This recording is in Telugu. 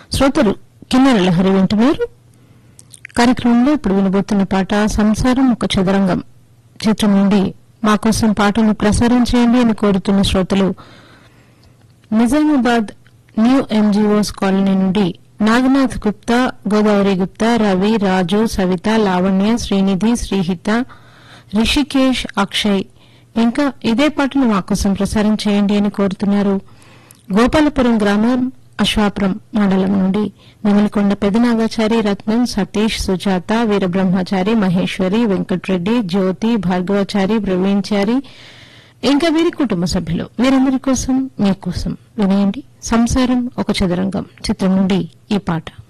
శ్రోతలు కిన్నెర లహరి వింటున్నారు కార్యక్రమంలో ఇప్పుడు వినబోతున్న పాట సంసారం ఒక చదరంగం చిత్రం నుండి మా కోసం పాటను ప్రసారం చేయండి అని కోరుతున్న శ్రోతలు నిజామాబాద్ న్యూ ఎంజీఓస్ కాలనీ నుండి నాగనాథ్ గుప్తా గోదావరి గుప్తా రవి రాజు సవిత లావణ్య శ్రీనిధి శ్రీహిత రిషికేష్ అక్షయ్ ఇంకా ఇదే పాటను మా కోసం ప్రసారం చేయండి అని కోరుతున్నారు గోపాలపురం గ్రామం అశ్వాపురం మండలం నుండి నెమలికొండ పెదనాగాచారి రత్నం సతీష్ సుజాత వీరబ్రహ్మచారి మహేశ్వరి వెంకట్రెడ్డి జ్యోతి భార్గవచారి ప్రవీణ్చారి ఇంకా వీరి కుటుంబ సభ్యులు వీరందరి కోసం మీకోసం వినేయండి సంసారం ఒక చదరంగం చిత్రం నుండి ఈ పాట